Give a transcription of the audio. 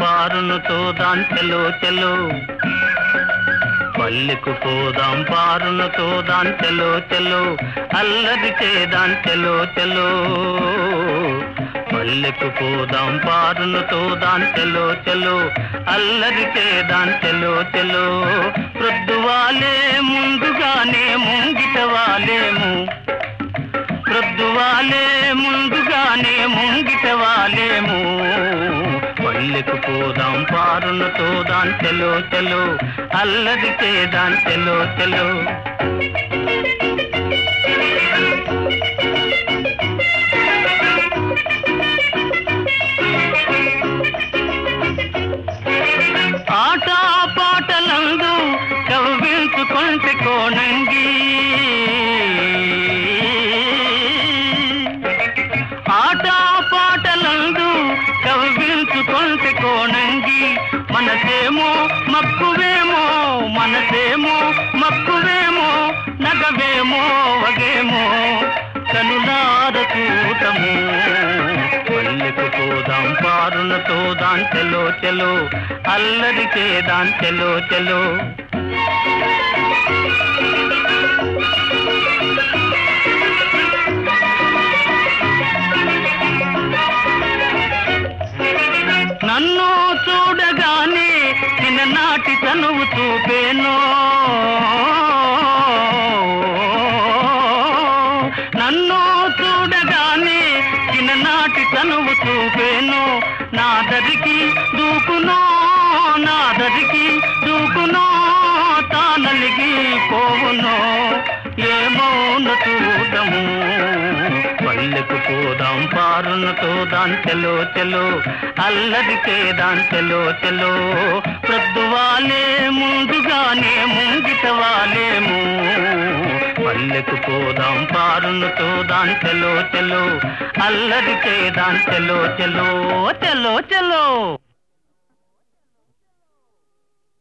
పారును తోదాం చెలో చెలో పల్లెకు పోదాం పారును తోదాం చెలో చెలో అల్లరి చేదాం చెలో చెలో పల్లెకు పోదాం పారును తోదాం చెలో చెలో అల్లరి చేదాం చెలో చెలో ప్రొద్దువాలే ముందుగానే ముంగిట వాలేము ప్రొద్దువాలే ముందుగానే ముంగిట వాలేము పల్లెకు పోదాం పారును తోదాం చెలో చెలో అల్లరి చేదాం చెలో చెలో ఆట పాటలందు కవ్వించుకుంటే కోణంగి ఆట పాటలందు కవ్వించుకుంటే కోణంగి మనసేమో మక్కువేమో మనసేమో మక్కువేమో నగవేమో వగేమో కనులార చూతము పల్లెకు పోదాం పారున తోదాం చెలో చెలో అల్లరి చేదాం చెలో చెలో నన్ను చూడగానే చిన్ననాటి తనువు చూపేను నన్ను చూడగానే చిన్ననాటి తనువు చూపేను నా దరికి దూకునో నా దరికి దూకునో తానలిగి పోవునో ఏమౌన చూడము పల్లెకు పోదాం పారున తోదాం చెలో చెలో అల్లరి చేదాం చెలో చెలో ప్రొద్దువాలే ముందుగానే ముంగిట వాలేము పల్లెకు పోదాం పారును తోదాం చెలో చెలో అల్లరి చేదాం చెలో చెలో చెలో చెలో